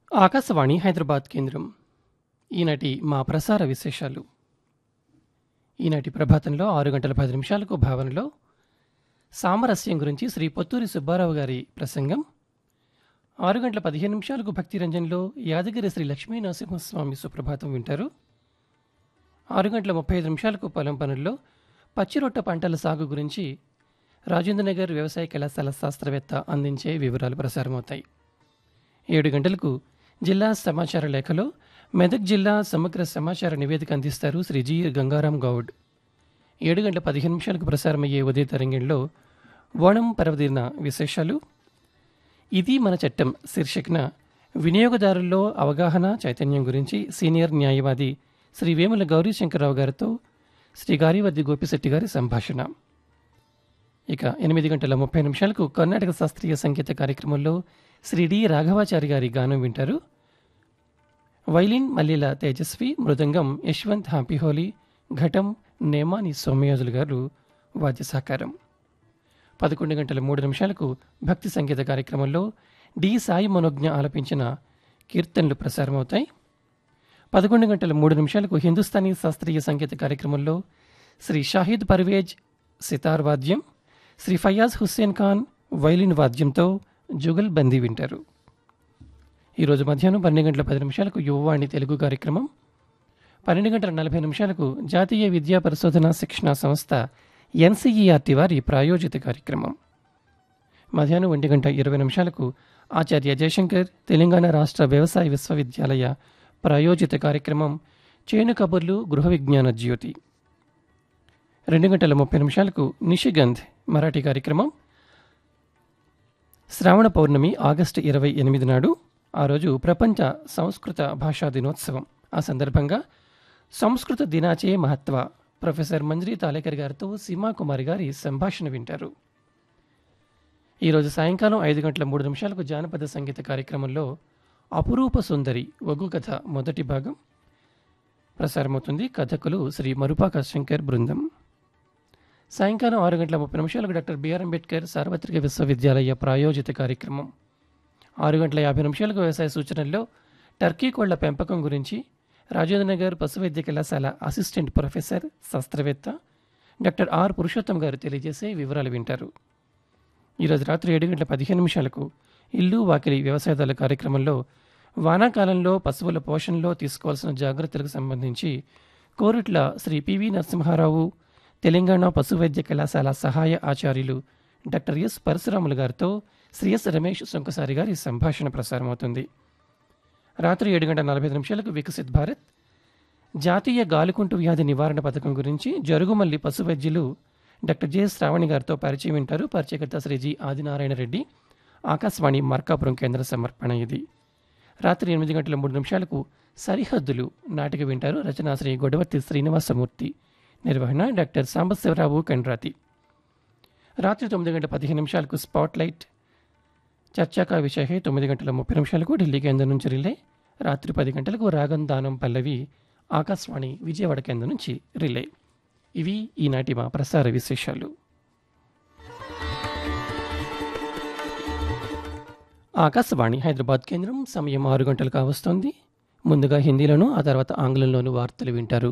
ఆకాశవాణి హైదరాబాద్ కేంద్రం ఈనాటి మా ప్రసార విశేషాలు ఈనాటి ప్రభాతంలో ఆరు గంటల పది నిమిషాలకు భావనలో సామరస్యం గురించి శ్రీ పొత్తూరి సుబ్బారావు గారి ప్రసంగం ఆరు గంటల పదిహేను నిమిషాలకు భక్తి రంజన్లో యాదగిరి శ్రీ లక్ష్మీ నరసింహస్వామి సుప్రభాతం వింటారు ఆరు గంటల ముప్పై ఐదు నిమిషాలకు పొలం పనుల్లో పచ్చిరొట్ట పంటల సాగు గురించి రాజేంద్రనగర్ వ్యవసాయ కళాశాల శాస్త్రవేత్త అందించే వివరాలు ప్రసారమవుతాయి ఏడు గంటలకు జిల్లా సమాచార లేఖలో మెదక్ జిల్లా సమగ్ర సమాచార నివేదిక అందిస్తారు శ్రీ జి గంగారాం గౌడ్ ఏడు గంటల పదిహేను నిమిషాలకు ప్రసారమయ్యే ఉదయ తరంగంలో ఓణం పర్వదిన విశేషాలు ఇది మన చట్టం శీర్షికన వినియోగదారుల్లో అవగాహన చైతన్యం గురించి సీనియర్ న్యాయవాది శ్రీ వేముల గౌరీ శంకర్రావు గారితో శ్రీ గారివద్ది గోపిశెట్టి గారి సంభాషణ ఇక ఎనిమిది గంటల ముప్పై నిమిషాలకు కర్ణాటక శాస్త్రీయ సంగీత కార్యక్రమంలో శ్రీ డి రాఘవాచారి గారి గానం వింటారు వైలిన్ మల్లీల తేజస్వి మృదంగం యశ్వంత్ హాంపిహోలీ ఘటం నేమాని సోమయాజులు గారు వాద్య సహకారం పదకొండు గంటల మూడు నిమిషాలకు భక్తి సంగీత కార్యక్రమంలో డి సాయి మనోజ్ఞ ఆలపించిన కీర్తనలు ప్రసారమవుతాయి పదకొండు గంటల మూడు నిమిషాలకు హిందుస్థానీ శాస్త్రీయ సంగీత కార్యక్రమంలో శ్రీ షాహిద్ పర్వేజ్ సితార్ వాద్యం శ్రీ ఫయాజ్ హుస్సేన్ ఖాన్ వైలిన్ వాద్యంతో జుగల్ బందీ వింటారు ఈరోజు మధ్యాహ్నం పన్నెండు గంటల పది నిమిషాలకు యువవాణి తెలుగు కార్యక్రమం పన్నెండు గంటల నలభై నిమిషాలకు జాతీయ విద్యా పరిశోధన శిక్షణ సంస్థ ఎన్సీఈఆర్టీ వారి ప్రాయోజిత కార్యక్రమం మధ్యాహ్నం ఒంటి గంట ఇరవై నిమిషాలకు ఆచార్య జయశంకర్ తెలంగాణ రాష్ట్ర వ్యవసాయ విశ్వవిద్యాలయ ప్రాయోజిత కార్యక్రమం చేను కబుర్లు గృహ విజ్ఞాన జ్యోతి రెండు గంటల ముప్పై నిమిషాలకు నిషిగంధ్ మరాఠీ కార్యక్రమం శ్రావణ పౌర్ణమి ఆగస్టు ఇరవై ఎనిమిది నాడు ఆ రోజు ప్రపంచ సంస్కృత భాషా దినోత్సవం ఆ సందర్భంగా సంస్కృత దినాచే మహత్వ ప్రొఫెసర్ మంజ్రీ తాలేకర్ గారితో సీమా కుమారి గారి సంభాషణ వింటారు ఈరోజు సాయంకాలం ఐదు గంటల మూడు నిమిషాలకు జానపద సంగీత కార్యక్రమంలో అపురూప సుందరి ఒగ్గు కథ మొదటి భాగం ప్రసారమవుతుంది కథకులు శ్రీ మరుపాక శంకర్ బృందం సాయంకాలం ఆరు గంటల ముప్పై నిమిషాలకు డాక్టర్ బిఆర్ అంబేద్కర్ సార్వత్రిక విశ్వవిద్యాలయ ప్రాయోజిత కార్యక్రమం ఆరు గంటల యాభై నిమిషాలకు వ్యవసాయ సూచనల్లో టర్కీ కోళ్ల పెంపకం గురించి రాజేంద్రనగర్ పశువైద్య కళాశాల అసిస్టెంట్ ప్రొఫెసర్ శాస్త్రవేత్త డాక్టర్ ఆర్ పురుషోత్తం గారు తెలియజేసే వివరాలు వింటారు ఈరోజు రాత్రి ఏడు గంటల పదిహేను నిమిషాలకు ఇల్లు వాకిలి వ్యవసాయదారుల కార్యక్రమంలో వానాకాలంలో పశువుల పోషణలో తీసుకోవాల్సిన జాగ్రత్తలకు సంబంధించి కోరుట్ల శ్రీ పివి నరసింహారావు తెలంగాణ పశువైద్య కళాశాల సహాయ ఆచార్యులు డాక్టర్ ఎస్ పరశురాములు గారితో శ్రీ ఎస్ రమేష్ సుంకసారి గారి సంభాషణ ప్రసారమవుతుంది రాత్రి ఏడు గంటల నలభై ఐదు నిమిషాలకు వికసిత్ భారత్ జాతీయ గాలికుంటు వ్యాధి నివారణ పథకం గురించి జరుగుమల్లి పశు వైద్యులు డాక్టర్ జె శ్రావణి గారితో పరిచయం వింటారు పరిచయకర్త శ్రీ జి ఆదినారాయణ రెడ్డి ఆకాశవాణి మార్కాపురం కేంద్ర సమర్పణ ఇది రాత్రి ఎనిమిది గంటల మూడు నిమిషాలకు సరిహద్దులు నాటిక వింటారు రచనా శ్రీ గొడవర్తి శ్రీనివాసమూర్తి నిర్వహణ డాక్టర్ సాంబశివరావు కండ్రాతి రాత్రి తొమ్మిది గంటల పదిహేను నిమిషాలకు స్పాట్ లైట్ చర్చాకా విషయ తొమ్మిది గంటల ముప్పై నిమిషాలకు ఢిల్లీ కేంద్రం నుంచి రిలే రాత్రి పది గంటలకు రాగం దానం పల్లవి ఆకాశవాణి విజయవాడ కేంద్రం నుంచి రిలే ఇవి ఈనాటి మా ప్రసార విశేషాలు ఆకాశవాణి హైదరాబాద్ కేంద్రం సమయం ఆరు గంటలు కావస్తోంది ముందుగా హిందీలోను ఆ తర్వాత ఆంగ్లంలోను వార్తలు వింటారు